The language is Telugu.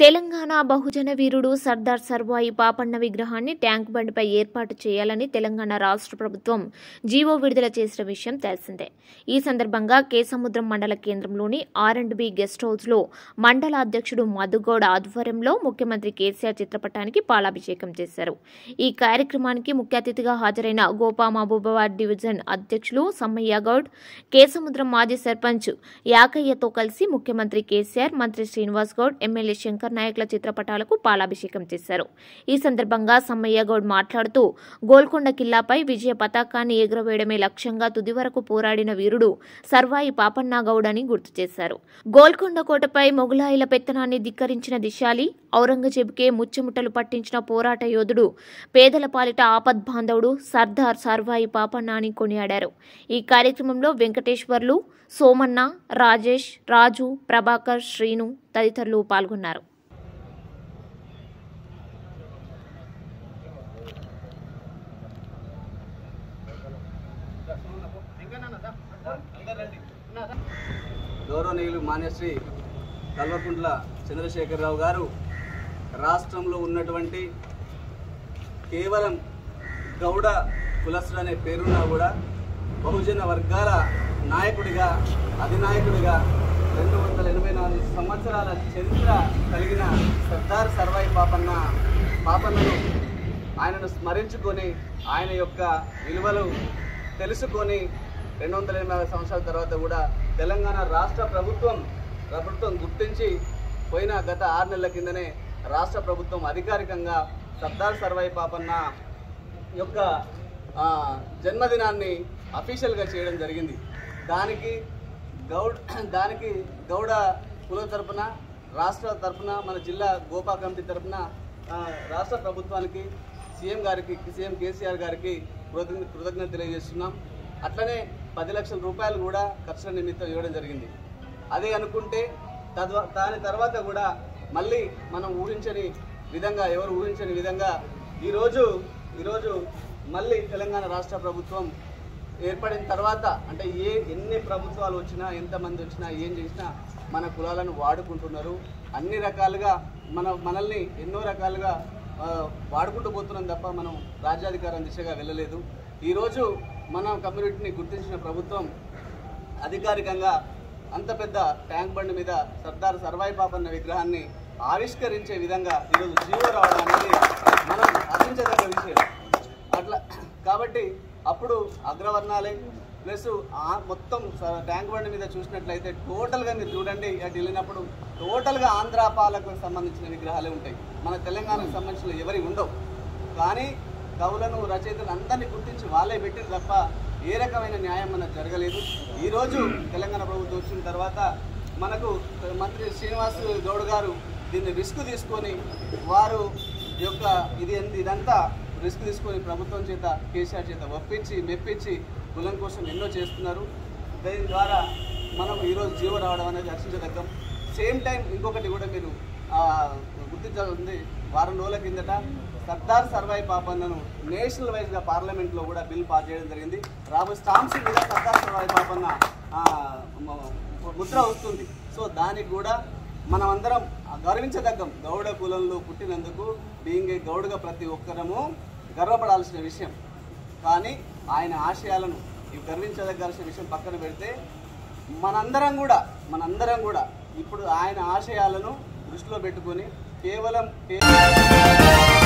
తెలంగాణ బహుజన వీరుడు సర్దార్ సర్వాయి పాపన్న విగ్రహాన్ని ట్యాంక్ బండ్పై ఏర్పాటు చేయాలని తెలంగాణ రాష్ట్ర ప్రభుత్వం జీవో విడుదల చేసిన విషయం తెలిసిందే ఈ సందర్భంగా కేసముద్రం మండల కేంద్రంలోని ఆర్ అండ్ బి గెస్ట్ హౌస్లో మండల అధ్యక్షుడు మధుగౌడ్ ఆధ్వర్యంలో ముఖ్యమంత్రి కేసీఆర్ చిత్రపటానికి పాలాభిషేకం చేశారు ఈ కార్యక్రమానికి ముఖ్య అతిథిగా హాజరైన గోపా మహబూబాబాద్ డివిజన్ అధ్యక్షులు సమ్మయ్య గౌడ్ కేసముద్రం మాజీ సర్పంచ్ యాకయ్యతో కలిసి ముఖ్యమంత్రి కేసీఆర్ మంత్రి శ్రీనివాస్ గౌడ్ ఎమ్మెల్యే శంకర్ నాయక్ల చిత్రపటాలకు పాలాభిషేకం చేశారు ఈ సందర్భంగా సమ్మయ్య గౌడ్ మాట్లాడుతూ గోల్కొండ కిల్లాపై విజయ పతాకాన్ని ఎగురవేయడమే లక్ష్యంగా తుది వరకు పోరాడిన వీరుడు సర్వాయి పాపన్న గౌడ్ అని గుర్తు చేశారు గోల్కొండ కోటపై మొగులాయిల పెత్తనాన్ని ధిక్కరించిన దిశాలి ఔరంగజేబుకే ముచ్చెముట్టలు పట్టించిన పోరాట యోధుడు పేదల పాలిట ఆపద్బాంధవుడు సర్దార్ సర్వాయి పాపన్న అని కొనియాడారు ఈ కార్యక్రమంలో వెంకటేశ్వర్లు సోమన్న రాజేష్ రాజు ప్రభాకర్ శ్రీను తదితరులు పాల్గొన్నారు గౌరవనీయులు మాన్యశ్రీ కల్వకుంట్ల చంద్రశేఖరరావు గారు రాష్ట్రంలో ఉన్నటువంటి కేవలం గౌడ కులస్తుడు అనే పేరున్నా కూడా బహుజన వర్గాల నాయకుడిగా అధినాయకుడిగా రెండు వందల ఎనభై నాలుగు సంవత్సరాల చరిత్ర కలిగిన సర్దార్ సర్వాయి పాపన్న పాపన్నను ఆయనను స్మరించుకొని ఆయన యొక్క విలువలు తెలుసుకొని రెండు వందల ఎనభై నాలుగు సంవత్సరాల తర్వాత కూడా తెలంగాణ రాష్ట్ర ప్రభుత్వం ప్రభుత్వం గుర్తించి పోయిన గత ఆరు నెలల కిందనే రాష్ట్ర ప్రభుత్వం అధికారికంగా సర్దార్ సర్వాయి పాపన్న యొక్క ఆ, జన్మదినాన్ని అఫీషియల్గా చేయడం జరిగింది దానికి గౌడ్ దానికి గౌడ కుల తరపున రాష్ట్ర తరపున మన జిల్లా గోపా కమిటీ తరపున ఆ, రాష్ట్ర ప్రభుత్వానికి సీఎం గారికి సీఎం కేసీఆర్ గారికి కృతజ్ఞ కృతజ్ఞత తెలియజేస్తున్నాం అట్లనే పది లక్షల రూపాయలు కూడా ఖర్చుల నిమిత్తం ఇవ్వడం జరిగింది అదే అనుకుంటే తద్వా దాని తర్వాత కూడా మళ్ళీ మనం ఊహించని విధంగా ఎవరు ఊహించని విధంగా ఈరోజు ఈరోజు మళ్ళీ తెలంగాణ రాష్ట్ర ప్రభుత్వం ఏర్పడిన తర్వాత అంటే ఏ ఎన్ని ప్రభుత్వాలు వచ్చినా ఎంతమంది వచ్చినా ఏం చేసినా మన కులాలను వాడుకుంటున్నారు అన్ని రకాలుగా మన మనల్ని ఎన్నో రకాలుగా ఆ, వాడుకుంటూ పోతున్నాం తప్ప మనం రాజ్యాధికారం దిశగా వెళ్ళలేదు ఈరోజు మన కమ్యూనిటీని గుర్తించిన ప్రభుత్వం అధికారికంగా అంత పెద్ద ట్యాంక్ బండ్ మీద సర్దార్ సర్వాయి పాపన్న విగ్రహాన్ని ఆవిష్కరించే విధంగా ఈరోజు జీవో రావడం అనేది మనం హర్షించదగ్గ విషయం అట్లా కాబట్టి అప్పుడు అగ్రవర్ణాలే ప్లస్ ఆ మొత్తం స- ట్యాంక్ బండ్ మీద చూసినట్లయితే టోటల్గా మీరు చూడండి అటు వెళ్ళినప్పుడు టోటల్గా ఆంధ్ర పాలకు సంబంధించిన విగ్రహాలే ఉంటాయి మన తెలంగాణకు సంబంధించిన ఎవరి ఉండవు కానీ కవులను రచయితలు అందరినీ గుర్తించి వాళ్ళే పెట్టిన తప్ప ఏ రకమైన న్యాయం మనకు జరగలేదు ఈరోజు తెలంగాణ ప్రభుత్వం వచ్చిన తర్వాత మనకు మంత్రి శ్రీనివాస్ గౌడ్ గారు దీన్ని రిస్క్ తీసుకొని వారు యొక్క ఇది ఎంత- ఇదంతా రిస్క్ తీసుకొని ప్రభుత్వం చేత కేసీఆర్ చేత ఒప్పించి మెప్పించి కులం కోసం ఎన్నో చేస్తున్నారు దీని ద్వారా మనం ఈరోజు జీవో రావడం అనేది హర్షించదగ్గం సేమ్ టైం ఇంకొకటి కూడా మీరు ఆ, గుర్తించాల్సింది వారం రోజుల కిందట సర్దార్ సర్వాయి పాపన్నను నేషనల్ వైజ్గా పార్లమెంట్లో కూడా బిల్ పాస్ చేయడం జరిగింది రాబోయే స్టాంప్స్ మీద సర్దార్ సర్వాయి పాపన్న ఆ, మ- ముద్ర వస్తుంది సో దానికి కూడా మనం అందరం గర్వించదగ్గం గౌడ కులంలో పుట్టినందుకు బీయింగ్ ఏ గౌడగా ప్రతి ఒక్కరము గర్వపడాల్సిన విషయం కానీ ఆయన ఆశయాలను ఈ గర్వించదగ్గాల్సిన విషయం పక్కన పెడితే మనందరం కూడా మనందరం కూడా ఇప్పుడు ఆయన ఆశయాలను దృష్టిలో పెట్టుకొని కేవలం కేవలం